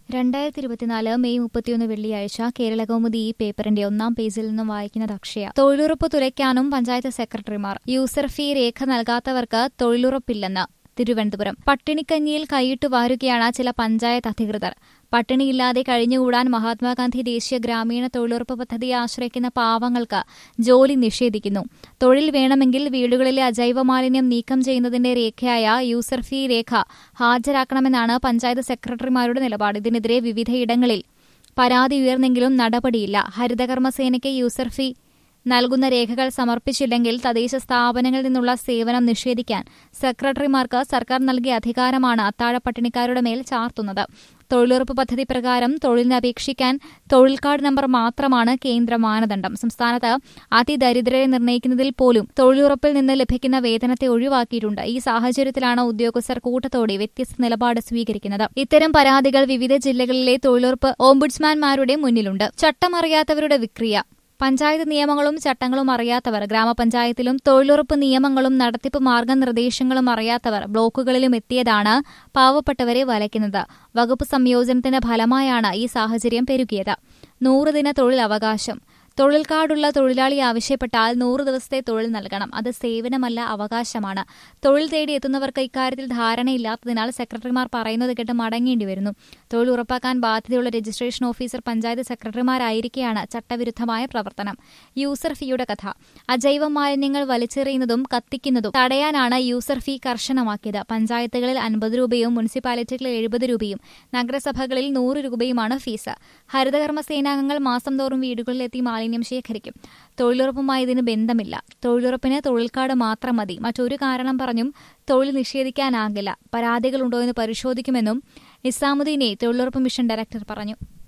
രണ്ടായിരത്തി ഇരുപത്തിനാല് മെയ് മുപ്പത്തിയൊന്ന് വെള്ളിയാഴ്ച കേരളകൗമുദി ഈ പേപ്പറിന്റെ ഒന്നാം പേജിൽ നിന്നും വായിക്കുന്നത് അക്ഷയ തൊഴിലുറപ്പ് തുലയ്ക്കാനും പഞ്ചായത്ത് സെക്രട്ടറിമാർ യൂസർ ഫീ രേഖ നൽകാത്തവർക്ക് തൊഴിലുറപ്പില്ലെന്ന് തിരുവനന്തപുരം പട്ടിണിക്കഞ്ഞിയിൽ കൈയിട്ട് വാരുകയാണ് ചില പഞ്ചായത്ത് അധികൃതർ പട്ടിണിയില്ലാതെ കഴിഞ്ഞുകൂടാൻ മഹാത്മാഗാന്ധി ദേശീയ ഗ്രാമീണ തൊഴിലുറപ്പ് പദ്ധതിയെ ആശ്രയിക്കുന്ന പാവങ്ങൾക്ക് ജോലി നിഷേധിക്കുന്നു തൊഴിൽ വേണമെങ്കിൽ വീടുകളിലെ അജൈവ മാലിന്യം നീക്കം ചെയ്യുന്നതിന്റെ രേഖയായ യൂസർ ഫീ രേഖ ഹാജരാക്കണമെന്നാണ് പഞ്ചായത്ത് സെക്രട്ടറിമാരുടെ നിലപാട് ഇതിനെതിരെ വിവിധയിടങ്ങളിൽ പരാതി ഉയർന്നെങ്കിലും നടപടിയില്ല ഹരിതകർമ്മസേനയ്ക്ക് യൂസർ ഫീ നൽകുന്ന രേഖകൾ സമർപ്പിച്ചില്ലെങ്കിൽ തദ്ദേശ സ്ഥാപനങ്ങളിൽ നിന്നുള്ള സേവനം നിഷേധിക്കാൻ സെക്രട്ടറിമാർക്ക് സർക്കാർ നൽകിയ അധികാരമാണ് അത്താഴ പട്ടിണിക്കാരുടെ മേൽ ചാർത്തുന്നത് തൊഴിലുറപ്പ് പദ്ധതി പ്രകാരം തൊഴിലിന് അപേക്ഷിക്കാൻ തൊഴിൽ കാർഡ് നമ്പർ മാത്രമാണ് കേന്ദ്ര മാനദണ്ഡം സംസ്ഥാനത്ത് അതിദരിദ്രരെ നിർണ്ണയിക്കുന്നതിൽ പോലും തൊഴിലുറപ്പിൽ നിന്ന് ലഭിക്കുന്ന വേതനത്തെ ഒഴിവാക്കിയിട്ടുണ്ട് ഈ സാഹചര്യത്തിലാണ് ഉദ്യോഗസ്ഥർ കൂട്ടത്തോടെ വ്യത്യസ്ത നിലപാട് സ്വീകരിക്കുന്നത് ഇത്തരം പരാതികൾ വിവിധ ജില്ലകളിലെ തൊഴിലുറപ്പ് ഓംബുഡ്സ്മാൻമാരുടെ മുന്നിലുണ്ട് ചട്ടമറിയാത്തവരുടെ വിക്രിയ പഞ്ചായത്ത് നിയമങ്ങളും ചട്ടങ്ങളും അറിയാത്തവർ ഗ്രാമപഞ്ചായത്തിലും തൊഴിലുറപ്പ് നിയമങ്ങളും നടത്തിപ്പ് മാർഗനിർദ്ദേശങ്ങളും അറിയാത്തവർ ബ്ലോക്കുകളിലും എത്തിയതാണ് പാവപ്പെട്ടവരെ വലയ്ക്കുന്നത് വകുപ്പ് സംയോജനത്തിന്റെ ഫലമായാണ് ഈ സാഹചര്യം പെരുകിയത് നൂറ് ദിന തൊഴിൽ അവകാശം തൊഴിൽ കാർഡുള്ള തൊഴിലാളി ആവശ്യപ്പെട്ടാൽ നൂറ് ദിവസത്തെ തൊഴിൽ നൽകണം അത് സേവനമല്ല അവകാശമാണ് തൊഴിൽ തേടി എത്തുന്നവർക്ക് ഇക്കാര്യത്തിൽ ധാരണയില്ലാത്തതിനാൽ സെക്രട്ടറിമാർ പറയുന്നത് കേട്ട് മടങ്ങേണ്ടി വരുന്നു തൊഴിൽ ഉറപ്പാക്കാൻ ബാധ്യതയുള്ള രജിസ്ട്രേഷൻ ഓഫീസർ പഞ്ചായത്ത് സെക്രട്ടറിമാരായിരിക്കെയാണ് ചട്ടവിരുദ്ധമായ പ്രവർത്തനം യൂസർ ഫീയുടെ കഥ അജൈവ മാലിന്യങ്ങൾ വലിച്ചെറിയുന്നതും കത്തിക്കുന്നതും തടയാനാണ് യൂസർ ഫീ കർശനമാക്കിയത് പഞ്ചായത്തുകളിൽ അൻപത് രൂപയും മുനിസിപ്പാലിറ്റികളിൽ എഴുപത് രൂപയും നഗരസഭകളിൽ നൂറ് രൂപയുമാണ് ഫീസ് ഹരിതകർമ്മ സേനാംഗങ്ങൾ മാസം തോറും വീടുകളിലെത്തി മാലിന്യം ശേഖരിക്കും തൊഴിലുറപ്പുമായി ഇതിന് ബന്ധമില്ല തൊഴിലുറപ്പിന് തൊഴിൽ കാർഡ് മാത്രം മതി മറ്റൊരു കാരണം പറഞ്ഞും തൊഴിൽ നിഷേധിക്കാനാകില്ല പരാതികളുണ്ടോ എന്ന് പരിശോധിക്കുമെന്നും നിസാമുദ്ദീനെ തൊഴിലുറപ്പ് മിഷൻ ഡയറക്ടർ പറഞ്ഞു